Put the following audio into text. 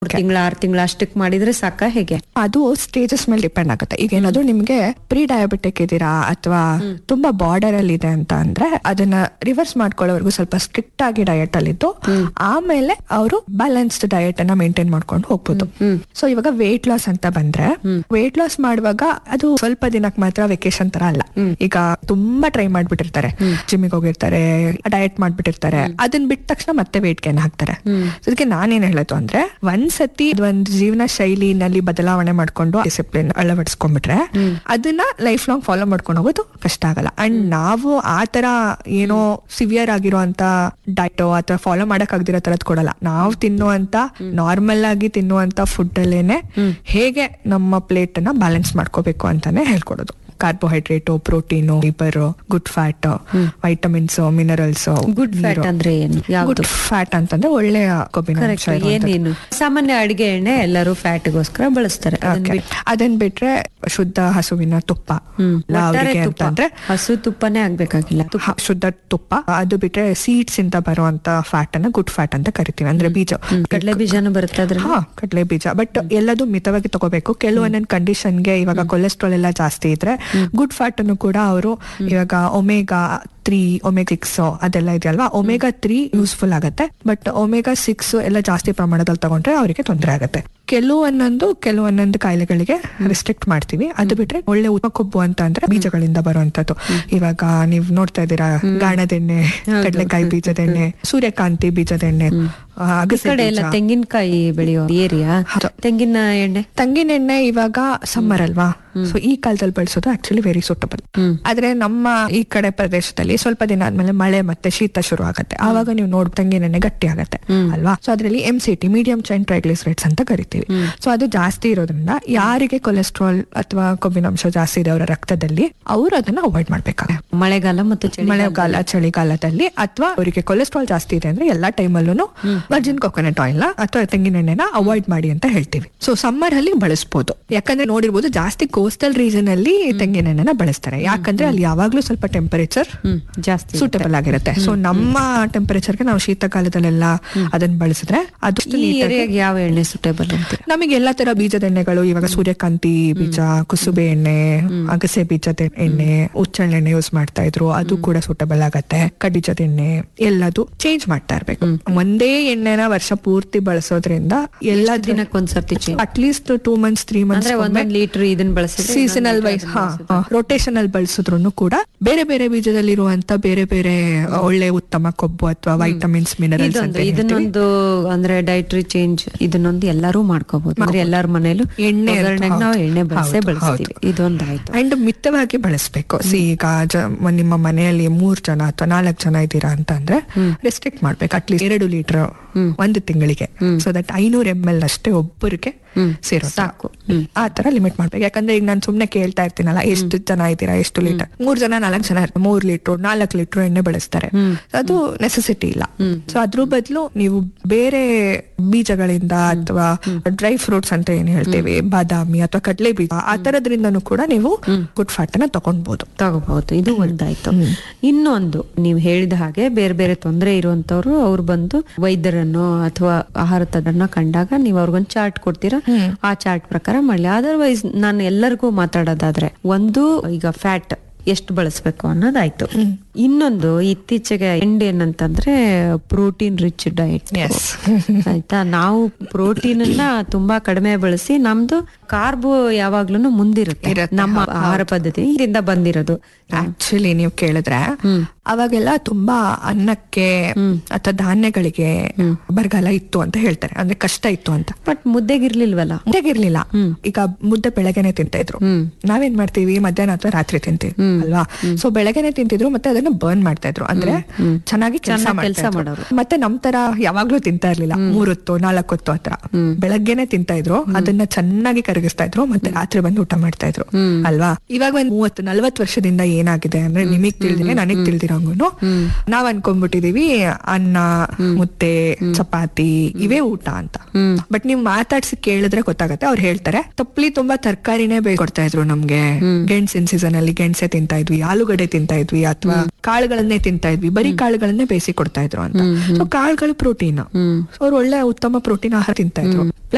ತಿಂಗಳ ಆರು ತಿಂಗಳ ಅಷ್ಟಕ್ಕೆ ಮಾಡಿದ್ರೆ ಸಾಕ ಹೇಗೆ ಅದು ಸ್ಟೇಜಸ್ ಮೇಲೆ ಡಿಪೆಂಡ್ ಆಗುತ್ತೆ ಈಗ ಏನಾದ್ರು ನಿಮ್ಗೆ ಪ್ರೀ ಡಯಾಬಿಟಿಕ್ ಇದ್ದೀರಾ ಅಥವಾ ತುಂಬಾ ಬಾರ್ಡರ್ ಅಲ್ಲಿ ಇದೆ ಅಂತ ಅಂದ್ರೆ ಅದನ್ನ ರಿವರ್ಸ್ ಮಾಡ್ಕೊಳ್ಳೋವರೆಗೂ ಸ್ವಲ್ಪ ಸ್ಟ್ರಿಕ್ಟ್ ಆಗಿ ಡಯಟ್ ಅಲ್ಲಿ ಇದ್ದು ಆಮೇಲೆ ಅವರು ಬ್ಯಾಲೆನ್ಸ್ಡ್ ಡಯಟ್ ಅನ್ನ ಮೇಂಟೈನ್ ಮಾಡ್ಕೊಂಡು ಹೋಗ್ಬೋದು ಸೊ ಇವಾಗ ವೇಟ್ ಲಾಸ್ ಅಂತ ಬಂದ್ರೆ ವೇಟ್ ಲಾಸ್ ಮಾಡುವಾಗ ಅದು ಸ್ವಲ್ಪ ದಿನಕ್ಕೆ ಮಾತ್ರ ವೆಕೇಶನ್ ತರ ಅಲ್ಲ ಈಗ ತುಂಬಾ ಟ್ರೈ ಮಾಡ್ಬಿಟ್ಟಿರ್ತಾರೆ ಜಿಮ್ಮಿಗೆ ಹೋಗಿರ್ತಾರೆ ಡಯಟ್ ಮಾಡ್ಬಿಟ್ಟಿರ್ತಾರೆ ಅದನ್ನ ಬಿಟ್ಟ ತಕ್ಷಣ ಮತ್ತೆ ವೇಟ್ ಗೇನ್ ಹಾಕ್ತಾರೆ So ಅದಕ್ಕೆ ನಾನೇನ್ ಹೇಳೋದು ಅಂದ್ರೆ ಒಂದ್ಸತಿ ಒಂದು ಜೀವನ ಶೈಲಿನಲ್ಲಿ ಬದಲಾವಣೆ ಮಾಡ್ಕೊಂಡು ಡಿಸಿಪ್ಲಿನ್ ಅಳವಡಿಸ್ಕೊಂಡ್ಬಿಟ್ರೆ ಅದನ್ನ ಲೈಫ್ ಲಾಂಗ್ ಫಾಲೋ ಮಾಡ್ಕೊಂಡು ಹೋಗೋದು ಕಷ್ಟ ಆಗಲ್ಲ ಅಂಡ್ ನಾವು ಆ ತರ ಏನೋ ಸಿವಿಯರ್ ಆಗಿರುವಂತ ಡಯಟೋ ಅಥವಾ ಫಾಲೋ ಮಾಡಕ್ ಆಗದಿರೋ ತರದ್ ಕೊಡಲ್ಲ ನಾವು ತಿನ್ನುವಂತ ನಾರ್ಮಲ್ ಆಗಿ ತಿನ್ನುವಂತ ಫುಡ್ ಅಲ್ಲೇನೆ ಹೇಗೆ ನಮ್ಮ ಪ್ಲೇಟ್ ಅನ್ನ ಬ್ಯಾಲೆನ್ಸ್ ಮಾಡ್ಕೋಬೇಕು ಅಂತಾನೆ ಹೇಳ್ಕೊಡೋದು carbohydrate protein fibre good fat vitamins minerals good fat ಅಂದ್ರೆ ಏನು ಯಾವ್ದು ಗುಡ್ ಫ್ಯಾಟ್ ಅಂತಂದ್ರೆ ಒಳ್ಳೆಯ ಕೊಬ್ಬಿನ ಅಂಶ ಕರೆಕ್ಟ್ ಇರುವಂತದ್ದು. ಏನೇನು ಸಾಮಾನ್ಯ ಅಡಿಗೆ ಎಣ್ಣೆ ಎಲ್ಲರೂ ಫ್ಯಾಟ್ಗೋಸ್ಕರ ಬಳಸ್ತಾರೆ ಅದನ್ನ Okay. ಬಿಟ್ಟು- ಅದನ್ ಬಿಟ್ರೆ ಶುದ್ಧ ಹಸುವಿನ ತುಪ್ಪ ಹ್ಮ್. ಇಲ್ಲ ಒಟ್ಟಾರೆ ಅವ್ರಿಗೆ ತುಪ್ಪ. ಅಂತಂದ್ರೆ ಹಸು ತುಪ್ಪನೇ ಆಗ್ಬೇಕಾಗಿಲ್ಲ ತುಪ್ಪ ಹ, ಶುದ್ಧ ತುಪ್ಪ ಅದು ಬಿಟ್ರೆ ಸೀಡ್ಸ್ ಇಂದ ಬರುವಂತ ಫ್ಯಾಟ್ ಅನ್ನ ಗುಡ್ ಫ್ಯಾಟ್ ಅಂತ ಕರಿತೀವಿ ಅಂದ್ರೆ ಬೀಜ ಕಡಲೆ ಬೀಜನೂ ಬರುತ್ತೆ ಅದ್ರಲ್ಲಿ ಹಾ ಕಡಲೆ ಬೀಜ ಬಟ್ ಎಲ್ಲದೂ ಮಿತವಾಗಿ ತಗೋಬೇಕು ಕೆಲವೊಂದೊಂದು ಕಂಡೀಷನ್ಗೆ ಇವಾಗ ಕೊಲೆಸ್ಟ್ರಾಲ್ ಎಲ್ಲ ಜಾಸ್ತಿ ಇದ್ರೆ ಗುಡ್ ಫ್ಯಾಟ್ ಅನ್ನು ಕೂಡ ಅವರು ಇವಾಗ ಒಮೆಗಾ ತ್ರೀ ಒಮೆಗಾ ಸಿಕ್ಸ್ ಅದೆಲ್ಲ ಇದೆಯಲ್ವಾ ಒಮೆಗಾ ತ್ರೀ ಯೂಸ್ಫುಲ್ ಆಗುತ್ತೆ ಬಟ್ ಒಮೆಗಾ ಸಿಕ್ಸ್ ಎಲ್ಲ ಜಾಸ್ತಿ ಪ್ರಮಾಣದಲ್ಲಿ ತಗೊಂಡ್ರೆ ಅವರಿಗೆ ತೊಂದರೆ ಆಗುತ್ತೆ ಕೆಲವೊಂದೊಂದು ಕೆಲವೊಂದೊಂದು ಕಾಯಿಲೆಗಳಿಗೆ ರೆಸ್ಟ್ರಿಕ್ಟ್ ಮಾಡ್ತೀವಿ ಅದು ಬಿಟ್ರೆ ಒಳ್ಳೆ ಉತ್ತಮ ಕೊಬ್ಬು ಅಂತ ಅಂದ್ರೆ ಬೀಜಗಳಿಂದ ಬರುವಂತದ್ದು ಇವಾಗ ನೀವು ನೋಡ್ತಾ ಇದ್ದೀರಾ ಗಾಣದೆಣ್ಣೆ ಕಡಲೆಕಾಯಿ ಬೀಜದೆಣ್ಣೆ ಸೂರ್ಯಕಾಂತಿ ಬೀಜದೆಣ್ಣೆ ಆ, ಈ ಅಗಸೆ ಕಡೆ ಎಲ್ಲ ಬೀಜ. ತೆಂಗಿನಕಾಯಿ ಬೆಳೆಯೋ ಏರಿಯಾ ಹೌದು. ತೆಂಗಿನ ಎಣ್ಣೆ ತಂಗಿನೆಣ್ಣೆ ಇವಾಗ ಸಮ್ಮರ್ ಅಲ್ವಾ ಸೊ ಈ ಕಾಲದಲ್ಲಿ ಬಳಸೋದು ಆಕ್ಚುಲಿ ವೆರಿ ಸೂಟಬಲ್ ಹ್ಮ್. ಆದ್ರೆ ನಮ್ಮ ಈ ಕಡೆ ಪ್ರದೇಶದಲ್ಲಿ ಸ್ವಲ್ಪ ದಿನ ಆದ್ಮೇಲೆ ಮಳೆ ಮತ್ತೆ ಶೀತ ಶುರು ಆಗುತ್ತೆ ಆವಾಗ ನೀವು ನೋಡ್ ತಂಗಿನೆಣ್ಣೆ ಗಟ್ಟಿ ಆಗುತ್ತೆ ಅಲ್ವಾ ಸೊ ಅದ್ರಲ್ಲಿ M C T medium chain triglycerides ಅಂತ ಕರಿತೀವಿ ಸೊ ಅದು ಜಾಸ್ತಿ ಇರೋದ್ರಿಂದ ಯಾರಿಗೆ ಕೊಲೆಸ್ಟ್ರಾಲ್ ಅಥವಾ ಕೊಬ್ಬಿನಾಂಶ ಜಾಸ್ತಿ ಇದೆ ಅವರ ರಕ್ತದಲ್ಲಿ ಅವರು ಅದನ್ನ ಅವಾಯ್ಡ್ ಮಾಡ್ಬೇಕಾಗುತ್ತೆ ಮಳೆಗಾಲ ಮತ್ತು ಚಳಿ ಮಳೆಗಾಲ ಚಳಿಗಾಲದಲ್ಲಿ ಅಥವಾ ಅವರಿಗೆ ಕೊಲೆಸ್ಟ್ರಾಲ್ ಜಾಸ್ತಿ ಇದೆ ಅಂದ್ರೆ ಎಲ್ಲಾ ಟೈಮಲ್ಲೂ ವರ್ಜಿನ್ ಕೊಕೊನಟ್ ಆಯಿಲ್ ಅಥವಾ ತೆಂಗಿನೆಣ್ಣೆನ ಅವಾಯ್ಡ್ ಮಾಡಿ ಅಂತ ಹೇಳ್ತೀವಿ ಸೊ ಸಮ್ಮರ್ ಅಲ್ಲಿ ಬಳಸಬಹುದು ಯಾಕಂದ್ರೆ ನೋಡಿರ್ಬೋದು ಜಾಸ್ತಿ ಕೋಸ್ಟಲ್ ರೀಜನ್ ಅಲ್ಲಿ ತೆಂಗಿನೆಣ್ಣೆನ ಬಳಸ್ತಾರೆ ಯಾಕಂದ್ರೆ ಅಲ್ಲಿ ಯಾವಾಗ್ಲೂ ಸ್ವಲ್ಪ ಟೆಂಪರೇಚರ್ ಹ್ಮ್ ಜಾಸ್ತಿ ಸೂಟಬಲ್ ಆಗಿರುತ್ತೆ ಸೊ ನಮ್ಮ ಟೆಂಪರೇಚರ್ಗೆ ನಾವು ಶೀತಕಾಲದಲ್ಲೆಲ್ಲ ಅದನ್ನ ಬಳಸಿದ್ರೆ ಅದು ಈ ಏರಿಯಾಗೆ ಯಾವ ಎಣ್ಣೆ ಸುಟೇಬಲ್ ಅಂತೀರಾ ನಮಗೆ ಎಲ್ಲಾ ತರ ಬೀಜದ ಎಣ್ಣೆಗಳು ಇವಾಗ ಸೂರ್ಯಕಾಂತಿ ಬೀಜ ಕುಸುಬೆ ಎಣ್ಣೆ ಅಗಸೆ ಬೀಜದ ಎಣ್ಣೆ ಉಚ್ಚಳೆಣ್ಣೆ ಯೂಸ್ ಮಾಡ್ತಾ ಇದ್ರು ಅದು ಕೂಡ ಸೂಟಬಲ್ ಆಗತ್ತೆ ಕಡ್ಡಿಜದ ಎಣ್ಣೆ ಎಲ್ಲದು ಚೇಂಜ್ ಮಾಡ್ತಾ ಇರ್ಬೇಕು ಒಂದೇ ಎಣ್ಣೆನ ವರ್ಷ ಪೂರ್ತಿ ಬಳಸೋದ್ರಿಂದ ಎಲ್ಲಾ ದಿನಕ್ಕೆ ಒಂದ್ಸರ್ತಿ change? At least two months three months ಅಂದ್ರೆ ಒಂದೊಂದ್ ಲೀಟರ್ ಇದನ್ನ ಬಳಸಿದ್ರೆ ಸೀಸನಲ್ ವೈಸ್ ಹಾ ರೊಟೇಷನ್ ಅಲ್ಲಿ ಬಳಸಿದ್ರು ಕೂಡ ಬೇರೆ ಬೇರೆ ಬೀಜದಲ್ಲಿರುವಂತ ಬೇರೆ ಬೇರೆ ಒಳ್ಳೆ ಉತ್ತಮ ಕೊಬ್ಬು ಅಥವಾ ವೈಟಮಿನ್ಸ್ ಮಿನರಲ್ಸ್ ಅಂತ ಇದೊಂದು ಇದನ್ನೊಂದು ಅಂದ್ರೆ ಡೈಟ್ರಿ ಚೇಂಜ್ ಇದನ್ನೊಂದು ಎಲ್ಲಾರು ಮಾಡ್ಕೋಬಹುದು ಅಂದ್ರೆ ಎಲ್ಲಾರ ಮನೇಲೂ ಎಣ್ಣೆ ಅಂತ ಒಗ್ಗರಣೆಗೆ ನಾವು ಹೌದು. ಎಣ್ಣೆ ಬಳಸೇ ಹೌದು, ಬಳಸ್ತೀವಿ ಇದೊಂದಾಯ್ತು ಅಂಡ್ ಮಿತವಾಗಿ ಬಳಸ್ಬೇಕು ಸಿ ಈಗ ಜ- ಮ- ನಿಮ್ಮ ಮನೆಯಲ್ಲಿ ಮೂರ್ ಜನ ಅಥವಾ ನಾಲ್ಕು ಜನ ಇದ್ದೀರಾ ಅಂತ ಅಂದ್ರೆ ರೆಸ್ಟ್ರಿಕ್ಟ್ ಮಾಡ್ಬೇಕು ಅಟ್ಲೀಸ್ಟ್ ಎರಡು ಲೀಟರ್ ಒಂದು ತಿಂಗಳಿಗೆ ಸೊ ದಟ್ ಐನೂರ ಎಂ ಎಲ್ ಅಷ್ಟೇ ಒಬ್ಬರಿಗೆ ಸೇರೋ ಸಾಕು. ಆ ತರ ಲಿಮಿಟ್ ಮಾಡ್ಬೇಕು ಯಾಕಂದ್ರೆ ಈಗ ನಾನು ಸುಮ್ನೆ ಕೇಳ್ತಾ ಇರ್ತೀನಲ್ಲ ಎಷ್ಟು ಜನ ಇದ್ದೀರಾ ಎಷ್ಟು ಲೀಟರ್ ಮೂರ್ ಜನ ನಾಲ್ಕು ಜನ ಇರ್ತಾರೆ ಮೂರ್ ಲೀಟರ್ ನಾಲ್ಕು ಲೀಟರ್ ಎಣ್ಣೆ ಬಳಸ್ತಾರೆ ಅದು ನೆಸೆಸಿಟಿ ಇಲ್ಲ ಸೊ ಅದ್ರ ಬದಲು ನೀವು ಬೇರೆ ಬೀಜಗಳಿಂದ ಅಥವಾ ಡ್ರೈ ಫ್ರೂಟ್ಸ್ ಅಂತ ಏನ್ ಹೇಳ್ತೀವಿ ಬಾದಾಮಿ ಅಥವಾ ಕಡಲೆ ಬೀಜ ಆ ತರದ್ರಿಂದನೂ ಕೂಡ ನೀವು ಗುಡ್ ಫ್ಯಾಟ್ ಅನ್ನ ತಗೊಂಡ್ಬೋದು ತಗೋಬಹುದು ಇದು ಒಂದಾಯ್ತು ಇನ್ನೊಂದು ನೀವು ಹೇಳಿದ ಹಾಗೆ ಬೇರೆ ಬೇರೆ ತೊಂದರೆ ಇರುವಂತವ್ರು ಅವ್ರು ಬಂದು ವೈದ್ಯರನ್ನು ಅಥವಾ ಆಹಾರ ತಜ್ಞರನ್ನ ಕಂಡಾಗ ನೀವು ಅವ್ರಿಗೊಂದು ಚಾರ್ಟ್ ಕೊಡ್ತೀರಾ ಆ ಚಾರ್ಟ್ ಪ್ರಕಾರ ಮಾಡ್ಲಿ ಅದರ್ವೈಸ್ ನಾನು ಎಲ್ಲರಿಗೂ ಮಾತಾಡೋದಾದ್ರೆ ಒಂದು ಈಗ ಫ್ಯಾಟ್ ಎಷ್ಟು ಬಳಸ್ಬೇಕು ಅನ್ನೋದಾಯ್ತು ಇನ್ನೊಂದು ಇತ್ತೀಚೆಗೆ ಎಂಡ್ ಏನಂತಂದ್ರೆ ಪ್ರೋಟೀನ್ ರಿಚ್ ಡಯಟ್ Yes. ಆಯ್ತಾ ನಾವು ಪ್ರೋಟೀನ್ ಅನ್ನ ತುಂಬಾ ಕಡಿಮೆ ಬಳಸಿ ನಮ್ದು ಕಾರ್ಬೋ ಯಾವಾಗ್ಲೂ ಮುಂದಿರುತ್ತೆ ಇರುತ್ತೆ, ನಮ್ಮ ಆಹಾರ ಪದ್ಧತಿ ಇದರಿಂದ ಬಂದಿರೋದು ಆಕ್ಚುಲಿ ನೀವು ಕೇಳಿದ್ರೆ ಅವಾಗೆಲ್ಲ ತುಂಬಾ ಅನ್ನಕ್ಕೆ ಅಥವಾ ಧಾನ್ಯಗಳಿಗೆ ಬರಗಾಲ ಇತ್ತು ಅಂತ ಹೇಳ್ತಾರೆ ಅಂದ್ರೆ ಕಷ್ಟ ಇತ್ತು ಅಂತ ಬಟ್ ಮುದ್ದೆಗಿರ್ಲಿಲ್ವಲ್ಲ ಮುದ್ದೆಗಿರ್ಲಿಲ್ಲ ಈಗ ಮುದ್ದೆ ಬೆಳಗ್ಗೆನೆ ತಿಂತಾ ಇದ್ರು ನಾವೇನ್ ಮಾಡ್ತೀವಿ ಮಧ್ಯಾಹ್ನ ಅಥವಾ ರಾತ್ರಿ ತಿಂತೀವಿ ಅಲ್ವಾ ಸೊ ಬೆಳಗ್ಗೆನೆ ತಿಂತಿದ್ರು ಮತ್ತೆ ಅದನ್ನ ಬರ್ನ್ ಮಾಡ್ತಾ ಇದ್ರು ಅಂದ್ರೆ ಚೆನ್ನಾಗಿ ಕೆಲಸ ಚೆನ್ನಾಗ್ ಕೆಲ್ಸ ಮಾಡ್ತಾ ಮಾಡೋರು. ಇದ್ರು. ಮತ್ತೆ ನಮ್ ತರ ಯಾವಾಗ್ಲೂ ತಿಂತಾ ಇರ್ಲಿಲ್ಲ ಮೂರೊತ್ತು ನಾಲ್ಕೊತ್ತು ಹತ್ರ ಬೆಳಗ್ಗೆನೆ ತಿಂತಾ ಇದ್ರು ಅದನ್ನ ಚೆನ್ನಾಗಿ ಕರಗಿಸ್ತಾ ಇದ್ರು ಮತ್ತೆ ರಾತ್ರಿ ಬಂದು ಊಟ ಮಾಡ್ತಾ ಇದ್ರು ಅಲ್ವಾ ಇವಾಗ ಒಂದ್ ಮೂವತ್ತು ನಲ್ವತ್ತು ವರ್ಷದಿಂದ ಏನಾಗಿದೆ ಅಂದ್ರೆ ನಿಮಗ್ ತಿಳಿದಿದೆ ನನಗ್ ತಿಳಿದಿರೋಂಗುನು ನಾವ್ ಅನ್ಕೊಂಡ್ಬಿಟ್ಟಿದೀವಿ ಅನ್ನ ಮುದ್ದೆ ಚಪಾತಿ ಇವೇ ಊಟ ಅಂತ ಬಟ್ ನೀವ್ ಮಾತಾಡ್ಸಿ ಕೇಳಿದ್ರೆ ಗೊತ್ತಾಗತ್ತೆ ಅವ್ರು ಹೇಳ್ತಾರೆ ತಪ್ಪಲಿ ತುಂಬಾ ತರಕಾರಿನೇ ಕೊಡ್ತಾ ಇದ್ರು ನಮ್ಗೆ ಗೆಣಸಿನ ಸೀಸನ್ ಅಲ್ಲಿ ಗೆಣಸೆ ತಿಂತಾ ಇದ್ವಿ ಆಲೂಗಡ್ಡೆ ತಿಂತಾ ಇದ್ವಿ ಅಥವಾ ಕಾಳುಗಳನ್ನೇ ತಿಂತಾ ಇದ್ವಿ ಬರೀ ಕಾಳುಗಳನ್ನೇ ಬೇಯಿಸಿ ಕೊಡ್ತಾ ಇದ್ರು ಅಂತ ಸೊ ಕಾಳುಗಳು ಪ್ರೋಟೀನ್ ಅವ್ರು ಒಳ್ಳೆ ಉತ್ತಮ ಪ್ರೋಟೀನ್ ಆಹಾರ ತಿಂತಾ ಇದ್ರು